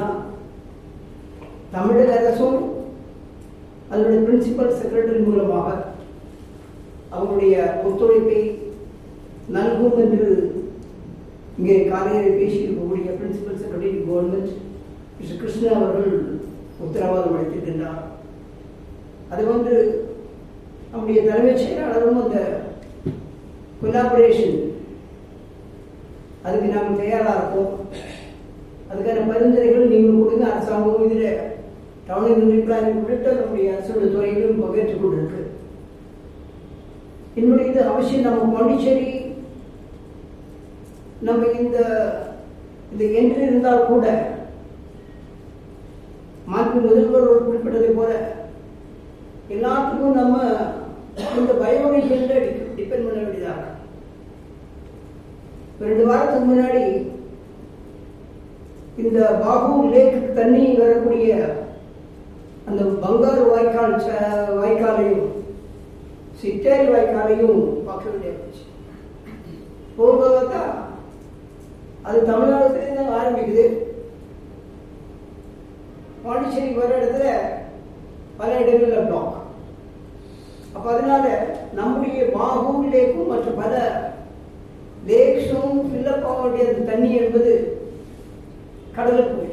தமிழக அரசும் அதனுடைய பிரின்சிபல் செக்ரட்டரி மூலமாக அவங்களுடைய ஒத்துழைப்பை நல்கும் என்று இங்கே காலையில் பேசியிருக்கக்கூடிய principal secretary government mister Krishna அவர்கள் உத்தரவாதம் அளித்திருக்கின்றார் அதுபோன்று நம்முடைய தலைமைச் செயலாளரும் அந்த கொலாபரேஷன் அதுக்கு நாங்கள் தயாராக இருக்கோம் அதுக்கான பரிந்துரைகள் நீங்கள் கொடுங்க அரசாங்கம் இதில் டவுன் யூனிட் பிளானிங் உள்ளிட்ட நம்முடைய அரசு துறைகளும் பங்கேற்றுக் கொண்டிருக்கு என்னுடைய இது அவசியம் நம்ம பாண்டிச்சேரி நம்ம இந்த இந்த என்று இருந்தால் கூட மாண்பு முதல்வர் ஒரு குறிப்பிட்டதை போல எல்லாத்துக்கும் நம்ம இந்த பயோரிஜன்ல டிபெண்ட் பண்ண வேண்டியதாக இருக்கு. ரெண்டு வாரத்துக்கு முன்னாடி இந்த பாபு லேக்கு தண்ணி வரக்கூடிய அந்த பங்காரு வாய்க்கால் ச- வாய்க்காலையும் சிட்டேரி வாய்க்காலையும் பார்க்க வேண்டிய போச்சு போக பார்த்தா அது தமிழ்நாட்டிலே தான் ஆரம்பிக்குது பாண்டிச்சேரி வர இடத்துல பல இடங்கள்ல பிளாக் அப்ப அதனால நம்முடைய மாகூர் லேக்கும் மற்ற பல லேக்ஸும் ஃபில்லப் ஆக வேண்டிய அந்த தண்ணி என்பது கடலுக்கு போயிடுது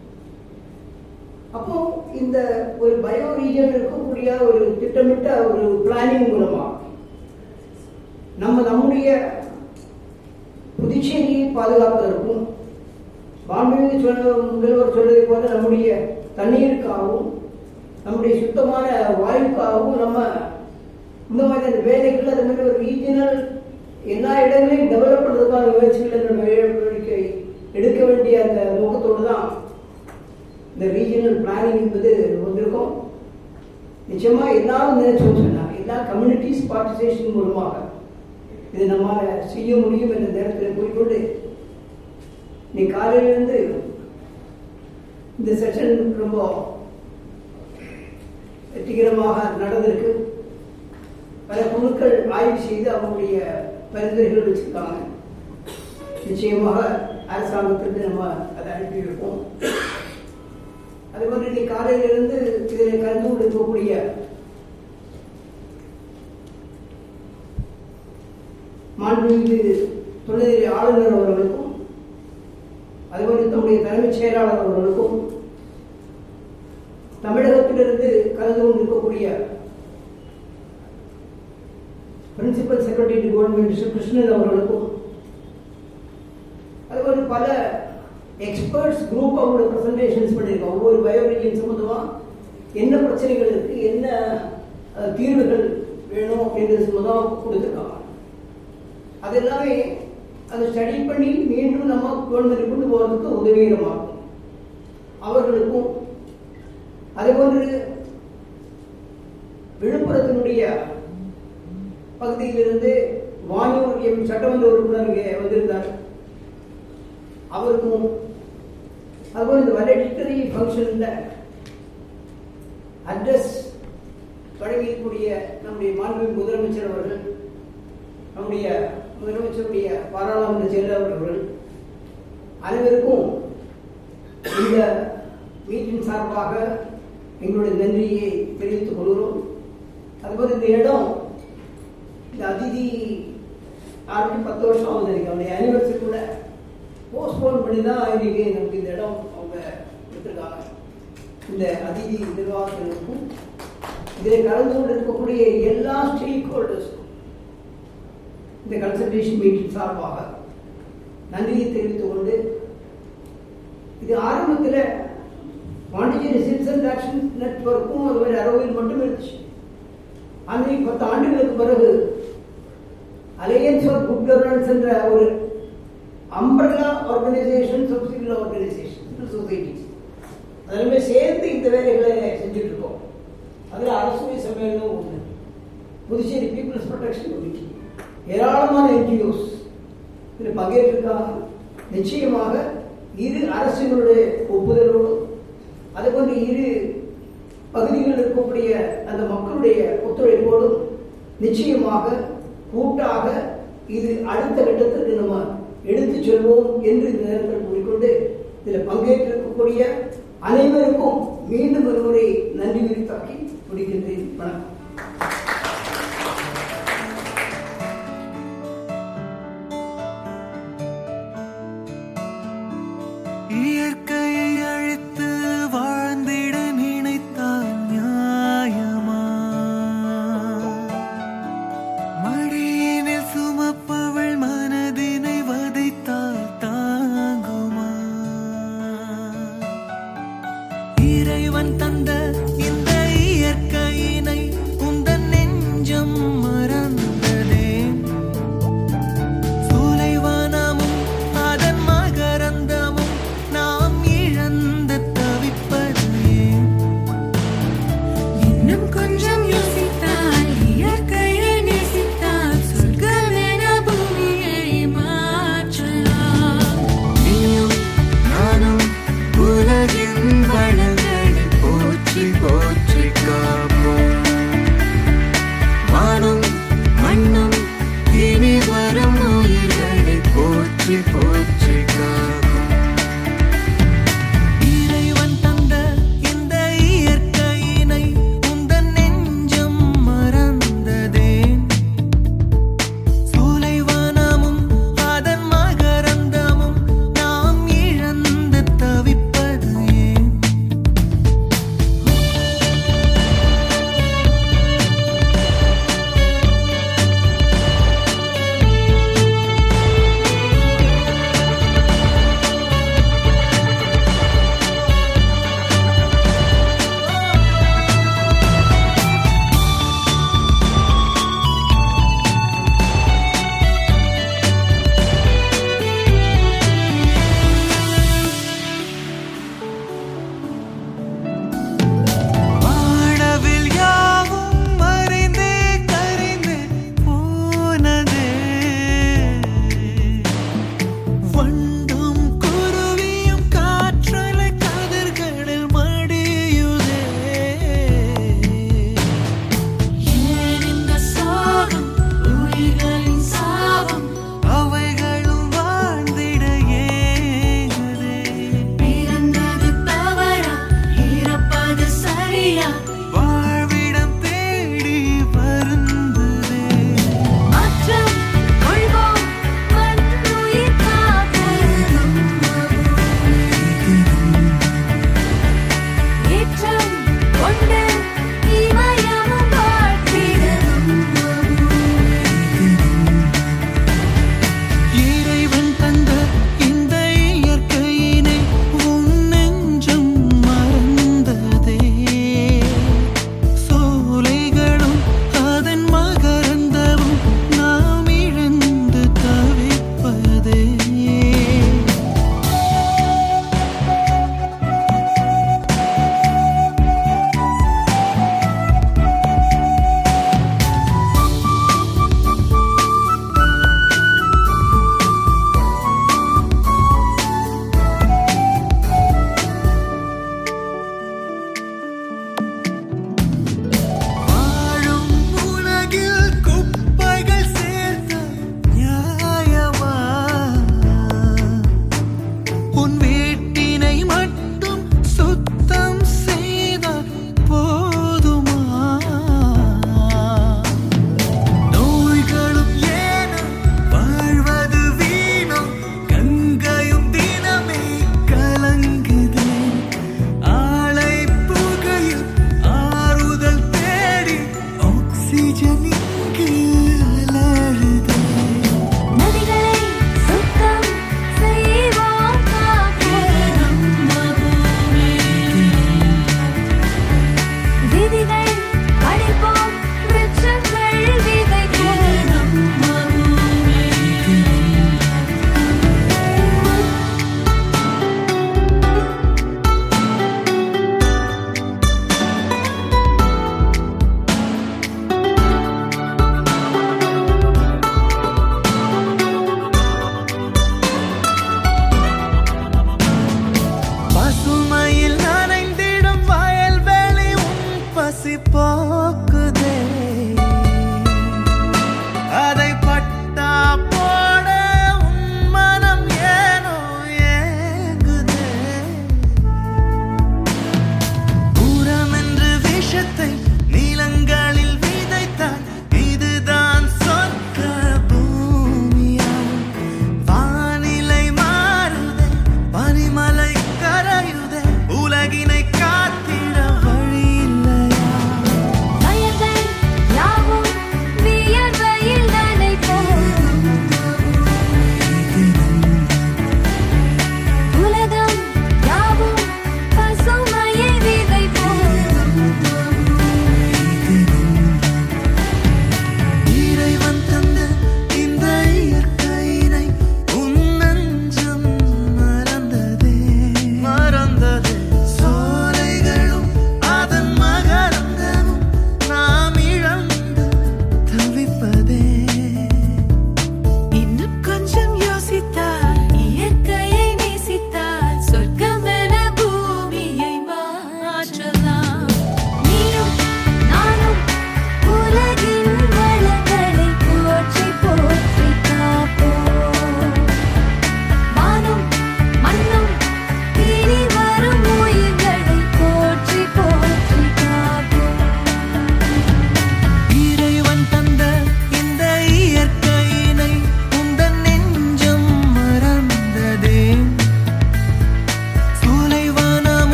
அப்போ இந்த ஒரு பயோ ரீஜன் இருக்கக்கூடிய ஒரு திட்டமிட்ட ஒரு பிளானிங் மூலமா நம்ம நம்முடைய புதுச்சேரியை பாதுகாப்பதற்கும் மாண்புமிகு சொன்ன முதல்வர் சொன்னதை போல நம்முடைய தண்ணீருக்காகவும் நம்முடைய சுத்தமான வாயுக்காகவும் நம்ம இந்த மாதிரியான வேலைகள் அது மாதிரி ஒரு ரீஜனல் எல்லா இடங்களையும் டெவலப் பண்ணுறதுக்கான முயற்சிகளை நம்ம நடவடிக்கை எடுக்க வேண்டிய அந்த நோக்கத்தோடு தான் இந்த ரீஜனல் பிளானிங் என்பது வந்திருக்கும் நிச்சயமா எல்லாரும் நினைச்சோம் சொன்னாங்க எல்லா கம்யூனிட்டிஸ் பார்ட்டிசிபேஷன் மூலமாக இது நம்மால செய்ய முடியும் என்ற நேரத்தில் கூறிக்கொண்டு நீ காலையிலிருந்து இந்த செஷன் ரொம்ப வெற்றிகரமாக நடந்திருக்கு பல குழுக்கள் ஆய்வு செய்து அவங்களுடைய பரிந்துரைகள் வச்சிருக்காங்க நிச்சயமாக அரசாங்கத்திற்கு நம்ம அதை அனுப்பி வைப்போம் அதே மாதிரி நீ காலையிலிருந்து இதில் கலந்து கொடுக்கக்கூடிய மாண்புமிகு துணைநிலை ஆளுநர் அவர்களுக்கும் அதுபோல தம்முடைய தலைமைச் செயலாளர் அவர்களுக்கும் தமிழகத்திலிருந்து கலந்து கொண்டிருக்கக்கூடிய principal secretary government mister Krishnan அவர்களுக்கும் அதுபோல பல எக்ஸ்பர்ட்ஸ் குரூப் அவங்களோட ப்ரெசன்டேஷன்ஸ் பண்ணியிருக்கோம் ஒவ்வொரு பயோரிஜின் சம்பந்தமா என்ன பிரச்சனைகள் இருக்கு என்ன அஹ், தீர்வுகள் வேணும் அப்படின்றது சம்பந்தமாக கொடுத்துருக்காங்க அது எல்லாமே அதை ஸ்டடி பண்ணி மீண்டும் நம்ம கவர்மெண்ட் கொண்டு போகிறதுக்கு உதவிகரமாகும் அவர்களுக்கும் அதேபோன்று விழுப்புரத்தினுடைய பகுதியிலிருந்து வானூர் எம் சட்டமன்ற உறுப்பினர் இங்கே வந்திருந்தார் அவருக்கும் அதுபோல் இந்த வரடிட்டரி ஃபங்க்ஷனில் அட்ரஸ் வழங்கியிருக்கக்கூடிய நம்முடைய மாண்புமிகு முதலமைச்சர் அவர்கள் நம்முடைய முதலமைச்சருடைய பாராளுமன்ற செயலாளர் அவர்கள் அனைவருக்கும் இந்த மீட்டின் சார்பாக எங்களுடைய நன்றியை தெரிவித்துக் கொள்கிறோம் அதுபோல் இந்த இடம் இந்த அதிதி ஆல்ரெடி பத்து வருஷம் ஆகுது இருக்கு அவனுடைய அனிவர்சரி கூட போஸ்ட்போன் பண்ணி தான் இன்னைக்கு நமக்கு இந்த இடம் அவங்க கொடுத்துருக்காங்க இந்த அதிதி நிர்வாகத்தினருக்கும் இதில் கலந்து கொண்டு இருக்கக்கூடிய எல்லா ஸ்டேக் ஹோல்டர்ஸும் இந்த கன்சல்டேஷன் மீட்டிங் சார்பாக நன்றியை தெரிவித்துக் கொண்டு இது ஆரம்பத்தில் பாண்டிச்சேரி சிட்டிசன் ஆக்ஷன் நெட்வொர்க்கும் அது மாதிரி அரவில் மட்டும் இருந்துச்சு அன்றைக்கு பத்து ஆண்டுகளுக்கு பிறகு அலையன்ஸ் ஃபார் குட் கவர்னன்ஸ் என்ற ஒரு umbrella organisation subsidiary organisation civil societies அதெல்லாமே சேர்ந்து இந்த வேலைகளை செஞ்சுட்டு இருக்கோம் அதில் அரசுடைய சம்மேளனம் ஒன்று புதுச்சேரி பீப்புள்ஸ் ப்ரொடெக்ஷன் கமிட்டி ஏராளமான என்ஜிஓஸ் இதில் பங்கேற்றிருக்காங்க நிச்சயமாக இரு அரசுகளுடைய ஒப்புதலோடு அதுபோன்று இரு பகுதிகளில் இருக்கக்கூடிய அந்த மக்களுடைய ஒத்துழைப்போடும் நிச்சயமாக கூட்டாக இது அடுத்த கட்டத்திற்கு நம்ம எடுத்து செல்வோம் என்று இந்த நேரத்தில் கூறிக்கொண்டு இதில் பங்கேற்றிருக்கக்கூடிய அனைவருக்கும் மீண்டும் ஒருமுறை நன்றி உரித்தாக்கி முடிக்கின்றேன் வணக்கம்